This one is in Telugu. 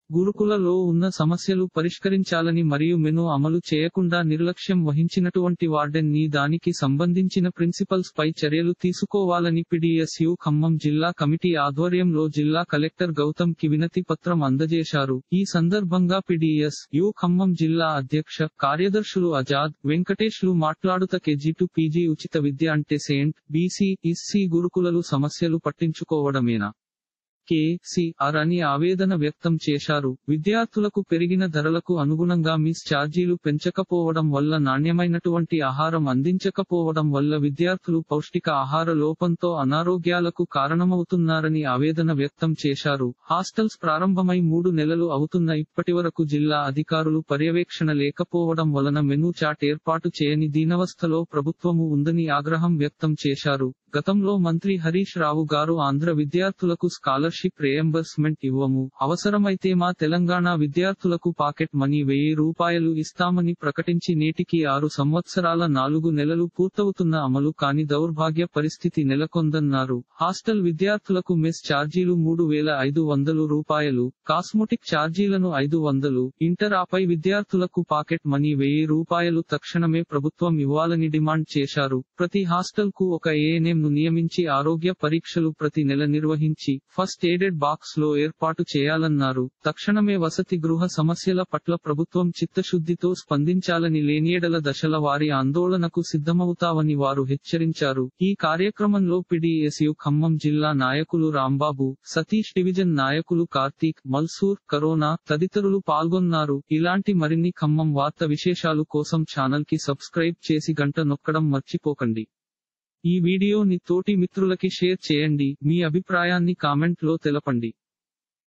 గురుకులలో ఉన్న సమస్యలు పరిష్కరించాలని మరియు మెను అమలు చేయకుండా నిర్లక్ష్యం వహించినటువంటి వార్డెన్ ని దానికి సంబంధించిన ప్రిన్సిపల్స్ పై చర్యలు తీసుకోవాలని పిడిఎస్యు ఖమ్మం జిల్లా కమిటీ ఆధ్వర్యంలో జిల్లా కలెక్టర్ గౌతమ్ కి వినతి పత్రం అందజేశారు ఈ సందర్భంగా పిడిఎస్ యు ఖమ్మం జిల్లా అధ్యక్ష కార్యదర్శులు ఆజాద్ వెంకటేష్లు మాట్లాడుత కేజీ టు పీజీ ఉచిత విద్య అంటే సెయింట్ బీసీ ఇస్సీ గురుకులలు సమస్యలు పట్టించుకోవడమేనా కే సి ఆర్ అని ఆవేదన వ్యక్తం చేశారు విద్యార్థులకు పెరిగిన ధరలకు అనుగుణంగా మిస్ ఛార్జీలు పెంచకపోవడం వల్ల నాణ్యమైనటువంటి ఆహారం అందించకపోవడం వల్ల విద్యార్థులు పౌష్టిక ఆహార లోపంతో అనారోగ్యాలకు కారణమవుతున్నారని ఆవేదన వ్యక్తం చేశారు హాస్టల్స్ ప్రారంభమై మూడు నెలలు అవుతున్న ఇప్పటివరకు జిల్లా అధికారులు పర్యవేక్షణ లేకపోవడం వలన మెనూ చాట్ ఏర్పాటు చేయని దీనవస్థలో ప్రభుత్వము ఉందని ఆగ్రహం వ్యక్తం చేశారు గతంలో మంత్రి హరీష్ రావు గారు ఆంధ్ర విద్యార్థులకు స్కాలర్షిప్ రియంబర్స్మెంట్ ఇవ్వము అవసరమైతే మా తెలంగాణ విద్యార్థులకు పాకెట్ మనీ వెయ్యి రూపాయలు ఇస్తామని ప్రకటించి నేటికి ఆరు సంవత్సరాల నాలుగు నెలలు పూర్తవుతున్న అమలు కాని దౌర్భాగ్య పరిస్థితి నెలకొందన్నారు హాస్టల్ విద్యార్థులకు మెస్ ఛార్జీలు మూడు వేల ఐదు వందలు రూపాయలు కాస్మోటిక్ ఛార్జీలను ఐదు వందలు ఇంటర్ ఆపై విద్యార్థులకు పాకెట్ మనీ వెయ్యి రూపాయలు తక్షణమే ప్రభుత్వం ఇవ్వాలని డిమాండ్ చేశారు ప్రతి హాస్టల్ కు ఒక ఏఎన్ఎం ను నియమించి ఆరోగ్య పరీక్షలు ప్రతి నెల నిర్వహించి ఫస్ట్ ఎయిడెడ్ బాక్స్ లో ఏర్పాటు చేయాలన్నారు తక్షణమే వసతి గృహ సమస్యల పట్ల ప్రభుత్వం చిత్తశుద్ధితో స్పందించాలని లేనియడల దశల వారి ఆందోళనకు సిద్ధమవుతావని వారు హెచ్చరించారు ఈ కార్యక్రమంలో పిడిఎస్యు ఖమ్మం జిల్లా నాయకులు రాంబాబు సతీష్ డివిజన్ నాయకులు కార్తీక్ మల్సూర్ కరోనా తదితరులు పాల్గొన్నారు ఇలాంటి మరిన్ని ఖమ్మం వార్త విశేషాలు కోసం ఛానల్ కి సబ్స్క్రైబ్ చేసి గంట నొక్కడం మర్చిపోకండి ఈ వీడియోని తోటి మిత్రులకి షేర్ చేయండి మీ అభిప్రాయాన్ని కామెంట్ లో తెలపండి